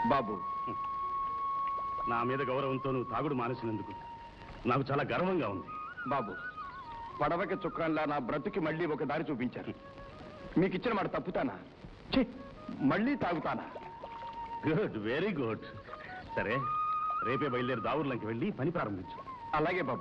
బాబు నా మీద గౌరవంతో నువ్వు తాగుడు మానేసినందుకు నాకు చాలా గర్వంగా ఉంది బాబు పడవకి చుక్కంలా నా బ్రతుకి మళ్ళీ ఒక దారి చూపించారు మీకు ఇచ్చిన మాట తప్పుతానా ఛీ, మళ్ళీ తాగుతానా గుడ్ వెరీ గుడ్ సరే రేపే బయలుదేరి దావుర్లంకి వెళ్ళి పని ప్రారంభించు అలాగే బాబు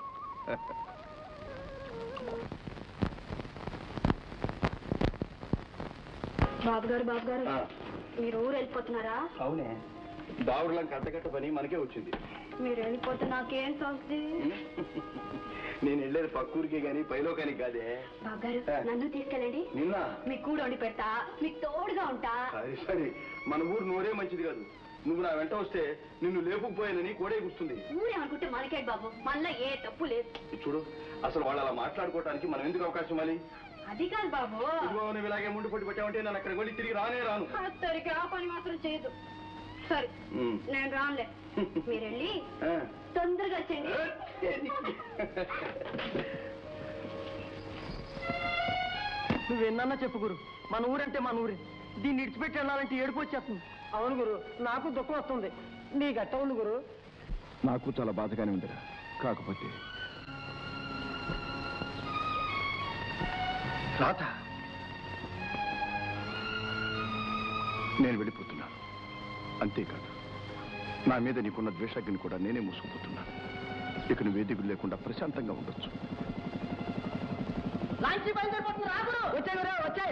బాబు గారు బాబు గారు మీరు ఊరు వెళ్ళిపోతున్నారా అవునే దావుడులం కట్టకట్ట పని మనకే వచ్చింది మీరు వెళ్ళిపోతే నాకేం తోస్తుంది నేను వెళ్ళేది పక్కూరికి గాని పైలోకానికి కాదే బాబు గారు ఆ. నన్ను తీసుకెళ్ళండి నిన్న మీకు కూడా వండి పెడతా మీకు తోడుగా ఉంటా సరే సరే మన ఊరు నోరే మంచిది కాదు నువ్వు నా వెంట వస్తే నిన్ను లేపుకుపోయానని కోడే గుర్తుంది ఊరేమనుకుంటే మనకేంటి బాబు మళ్ళా ఏ తప్పు లేదు చూడు అసలు వాళ్ళు అలా మాట్లాడుకోవడానికి మనం ఎందుకు అవకాశం ఇవ్వాలి అది కాదు బాబు ఇదిగో నువ్వు ఇలాగే ముందు పొట్టి పెట్టావంటే నన్ను అక్కడికి వెళ్ళి తిరిగి రానే రాను సరిగ్గా ఆ పని మాత్రం చేయదు సరే ఉమ్. నేను రానులే మీరు వెళ్ళి ఆ. తొందరగా వచ్చండి నువ్వెన్నా చెప్పు గురు మన ఊరంటే మన ఊరే దీన్ని ఇడిచిపెట్టి వెళ్ళాలంటే ఏడుపు వచ్చేస్తుంది అవును గురు నాకు దుఃఖం వస్తుంది నీకు అట్ట ఉంది గురు నాకు చాలా బాధగానే ఉందిరా కాకపోతే రాత నేను వెళ్ళిపోతున్నాను అంతేకాదు నా మీద నీకున్న ద్వేషాగ్ని కూడా నేనే మూసుకుపోతున్నాను ఇక నువ్వు వేదికలు లేకుండా ప్రశాంతంగా ఉండొచ్చు లాంచీ బయలుదేరిపోతుంది రా గురు వచ్చే గురు వచ్చే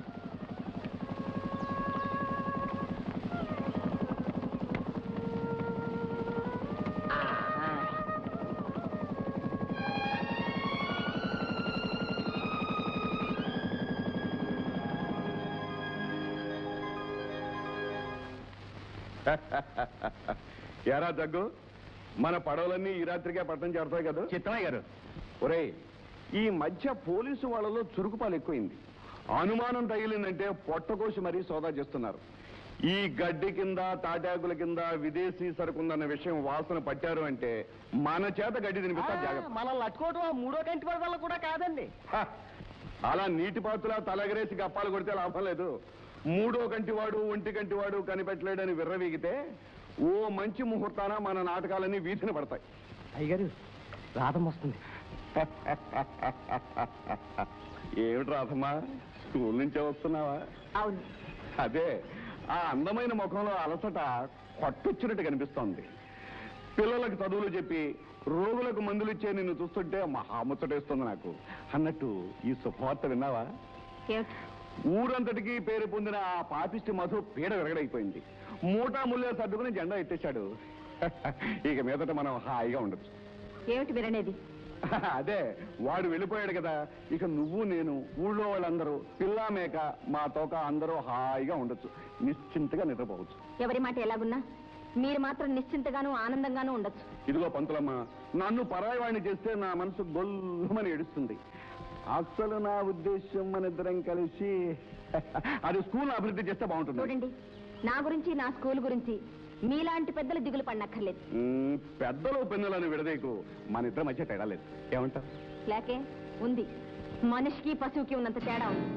ఎరా దగ్గు మన పడవలన్నీ ఈ రాత్రికే పట్టణం చేరుతాయి కదా చిత్తమయ్య గారు ఒరేయ్ ఈ మధ్య పోలీసు వాళ్ళలో చురుకుపాలు ఎక్కువైంది అనుమానం తగిలిందంటే పొట్టకోసి మరీ సోదా చేస్తున్నారు ఈ గడ్డి కింద తాటాకుల కింద విదేశీ సరుకుందన్న విషయం వాసన పట్టారు అంటే మన చేత గడ్డి తినిపిస్తా జాగ్రత్త మనల్ని అట్టుకోవటం ఆ మూడో కంటి పడి వల్ల కూడా కాదండి హ! అలా నీటి పాతులా తలగరేసి గప్పాలు కొడితే లాభం లేదు మూడో కంటివాడు ఒంటి కంటివాడు కనిపెట్టలేడని విర్రవీగితే ఓ మంచి ముహూర్తాన మన నాటకాలన్నీ వీధిన పడతాయి అయ్యగారు రాధం వస్తుంది ఏమిటి రాధమ్మా స్కూల్ నుంచే వస్తున్నావా అవును అదే ఆ అందమైన ముఖంలో అలసట కొట్టొచ్చినట్టు కనిపిస్తోంది పిల్లలకు చదువులు చెప్పి రోగులకు మందులు ఇచ్చే నిన్ను చూస్తుంటే మహాముచ్చటేస్తుంది నాకు అన్నట్టు ఈ శుభవార్త విన్నావా ఏమిటి ఊరంతటికి పేరు పొందిన ఆ పాపిష్టి మధు పీడ విరగడైపోయింది మూటా ముల్లే సర్దుకుని జెండా ఎత్తేశాడు ఇక మీదట మనం హాయిగా ఉండొచ్చు ఏమిటి మీరనేది అదే వాడు వెళ్ళిపోయాడు కదా ఇక నువ్వు నేను ఊళ్ళో వాళ్ళందరూ పిల్లా మేక మా తోక అందరూ హాయిగా ఉండొచ్చు నిశ్చింతగా నిద్రపోవచ్చు ఎవరి మాట ఎలాగున్నా మీరు మాత్రం నిశ్చింతగాను ఆనందంగాను ఉండొచ్చు ఇదిగో పంతులమ్మ నన్ను పరాయవాణ్ణి చేస్తే నా మనసు గొల్లుమని ఏడుస్తుంది అసలు నా ఉద్దేశం మన ఇద్దరం కలిసి అది స్కూల్ అభివృద్ధి చేస్తే బాగుంటుంది చూడండి నా గురించి నా స్కూల్ గురించి మీలాంటి పెద్దలు దిగులు పడనక్కర్లేదు మ్మ్, పెద్దలు పెన్నులను విడదీకు మన ఇద్దరి మధ్య తేడా లేదు ఏమంటారు లేకే ఉంది మనిషికి పశువుకి ఉన్నంత తేడా ఉంది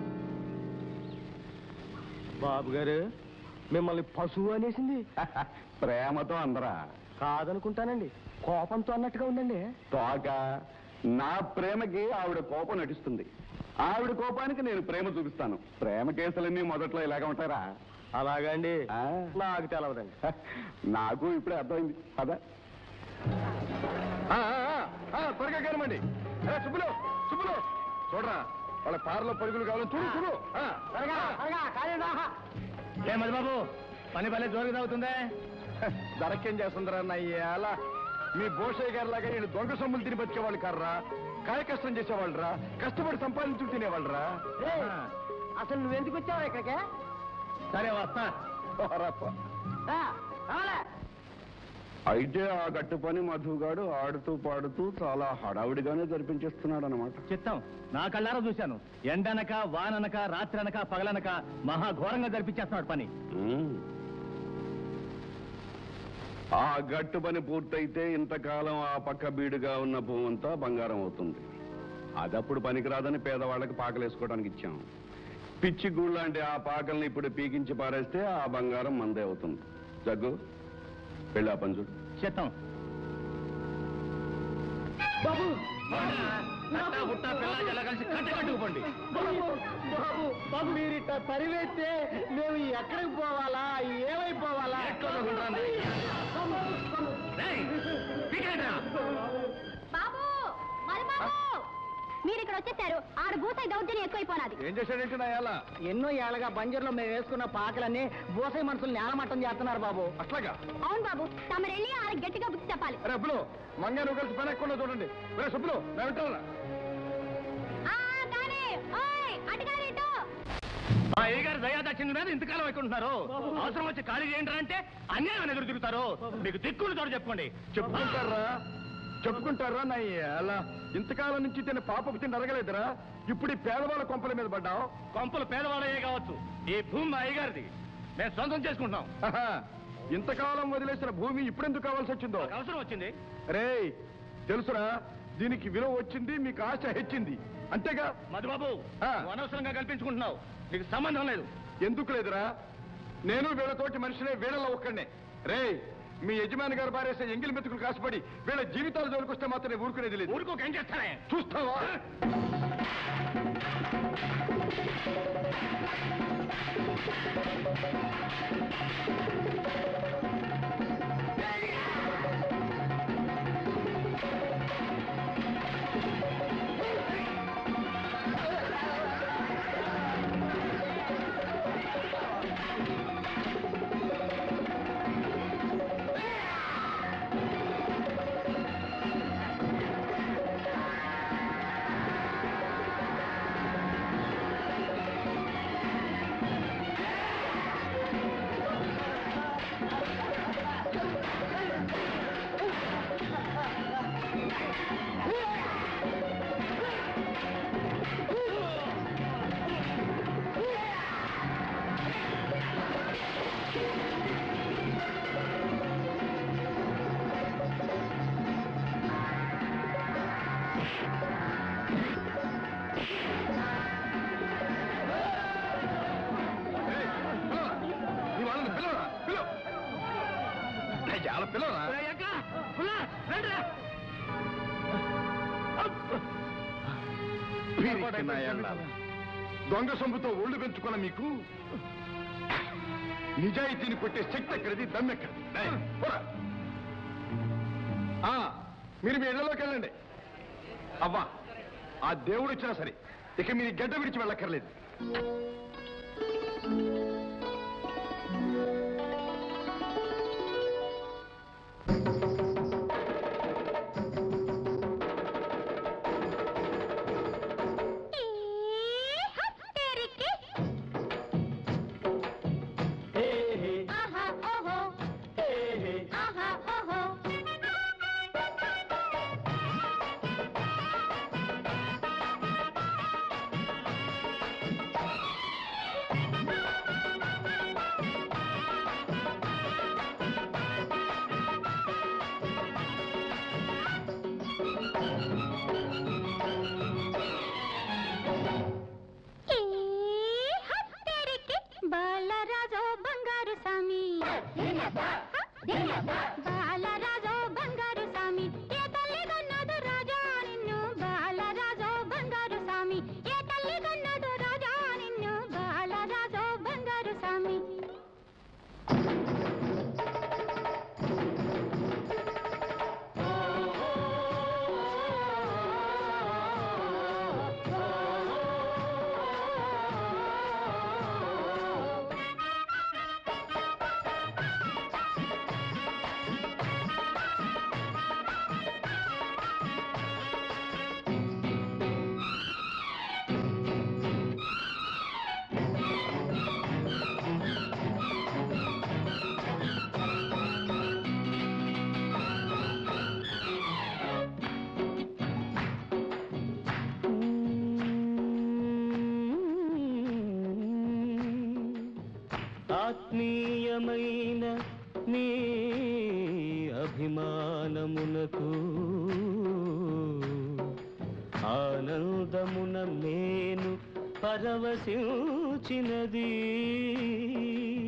బాబు గారు మిమ్మల్ని పశువు అనేసింది ప్రేమతో అందరా కాదనుకుంటానండి కోపంతో అన్నట్టుగా ఉందండి తోక నా ప్రేమకి ఆవిడ కోపం నటిస్తుంది ఆవిడ కోపానికి నేను ప్రేమ చూపిస్తాను ప్రేమ కేసులన్నీ మొదట్లో ఇలాగ ఉంటారా అలాగండి ఆ? నాకు తెలవదండి నాకు ఇప్పుడే అర్థమైంది అదా త్వరగా కనమండి సుబ్బులు సుబ్బులు చూడరా వాళ్ళ కారులో పరుగులు కావాలని చూడు చూడు ఆ, ఏ మధుబాబు పని భలే జోరుగా తాగుతుందే దరకేం చేస్తుందిరా అయ్యేల మీ భోషయ్య గారి లాగా నేను దొంగ సొమ్ములు తిని బతికేవాళ్ళు కర్రా కాయ కష్టం చేసేవాళ్ళరా కష్టపడి సంపాదించు తినేవాళ్ళరా అసలు నువ్వెందుకు వచ్చావు ఇక్కడికి సరే వస్తా పోరప్ప. అయితే ఆ గట్టు పని మధుగాడు ఆడుతూ పాడుతూ చాలా హడావుడిగానే జరిపించేస్తున్నాడు అనమాట చిత్తం నా కళ్ళారా చూశాను ఎండనక వాననక రాత్రనక పగలనక మహా ఘోరంగా జరిపించేస్తున్నాడు పని ఆ గట్టు పని పూర్తయితే ఇంతకాలం ఆ పక్క బీడుగా ఉన్న భూమంతా బంగారం అవుతుంది అదప్పుడు పనికిరాదని పేదవాళ్ళకి పాకలేసుకోవడానికి ఇచ్చాం పిచ్చి గూళ్ళంటే ఆ పాకల్ని ఇప్పుడు పీకించి పారేస్తే ఆ బంగారం మందే అవుతుంది జగ్గు వెళ్ళి ఆ పని చూడు చెత్తం బాబు తట్టా బుట్టా పిల్ల జల్ల కలిసి కట్ట కట్టుకుపోండి బాబు బాబు బాబు మీరు ఇట్లా పరివేస్తే మేము ఎక్కడికి పోవాలా ఏమైపోవాలా బాబు మరి బాబు మీరు ఇక్కడ వచ్చేసారు ఆడు భూసాయి దౌర్జన్యం ఎక్కువైపోనాది ఏం చేశాడంటే నా ఎలా ఎన్నో ఏళ్ళగా బంజర్లో మేము వేసుకున్న పాకలన్నీ బోసై మనుషులు నేలమట్టం చేస్తున్నారు బాబు అట్లాగా అవును బాబు తమరెళ్ళి ఆడికి గట్టిగా బుద్ధి చెప్పాలి అరే అబ్బులు మంగా నువ్వు కలిసి పని ఎక్కువ చూడండి రే సుబ్బులు నా వింటారా ఆ, కానీ, ఓయ్, అటు కానీ ఇటు. మా ఏ గారు దయా దక్షిణ మీద ఇంతకాలం ఎక్కుంటున్నారు అవసరం వచ్చి ఖాళీ చేయండి అంటే అన్యాయం ఎదురు తిరుగుతారు మీకు దిక్కులు తోడు చెప్పుకోండి చెప్పుకుంటారా చెప్పుకుంటారా నా అలా ఇంతకాలం నుంచి తిన్న పాపకు తిని అరగలేదురా ఇప్పుడు ఈ పేదవాళ్ళ కొంపల మీద పడ్డావు కొంపలు పేదవాళ్ళయే కావచ్చు ఈ భూమి మా అయ్యగారిది మేము సొంతం చేసుకుంటున్నాం ఆహా, ఇంతకాలం వదిలేసిన భూమి ఇప్పుడెందుకు కావాల్సి వచ్చిందో మాకు అవసరం వచ్చింది రే తెలుసురా దీనికి విలువ వచ్చింది మీకు ఆశ హెచ్చింది అంతేగా మధుబాబు ఆ. నువ్వు అనవసరంగా కల్పించుకుంటున్నావు నీకు సంబంధం లేదు ఎందుకు లేదురా నేను వీళ్ళతోటి మనిషినే వీళ్ళలో ఒక్కడనే రే మీ యజమాని గారు బారేసే ఎంగిలి మెతుకులు కాసుపడి వీళ్ళ జీవితాలు జోలికొస్తే మాత్రం నేను ఊరుకునేది లేదు ఊరుకోక ఏం చేస్తానే చూస్తావా ఏయ్, పిలవరా? నీ వాళ్ళని పిలవరా పిలవ చాలా పిలవరా వీరికి నా ఎళ్ళాలి. దొంగ సొమ్ముతో ఒళ్ళు పెంచుకున్న మీకు నిజాయితీని కొట్టే శక్తి ఎక్కడిది దమ్మెక్కడిది ఏయ్, పోరా. ఆ, మీరు మీ ఇళ్లలోకి వెళ్ళండి అవ్వా ఆ దేవుడు ఇచ్చినా సరే ఇక మీరు గడ్డ విడిచి వెళ్ళక్కర్లేదు ఆహా, ఓహో. ఆహా, ఓహో. ఈ హత్తెరికి బాలరాజు బంగారు స్వామి బాలరాజు బంగారు స్వామి ఏ తల్లి కన్నాడు రాజా నిన్ను బాలరాజు బంగారు స్వామి ఏ తల్లి కన్నాడు రాజా నిన్ను బాలరాజు బంగారు స్వామి ఆత్మీయమైన నీ అభిమానమునకు ఆనందమున నేను పరవశించినది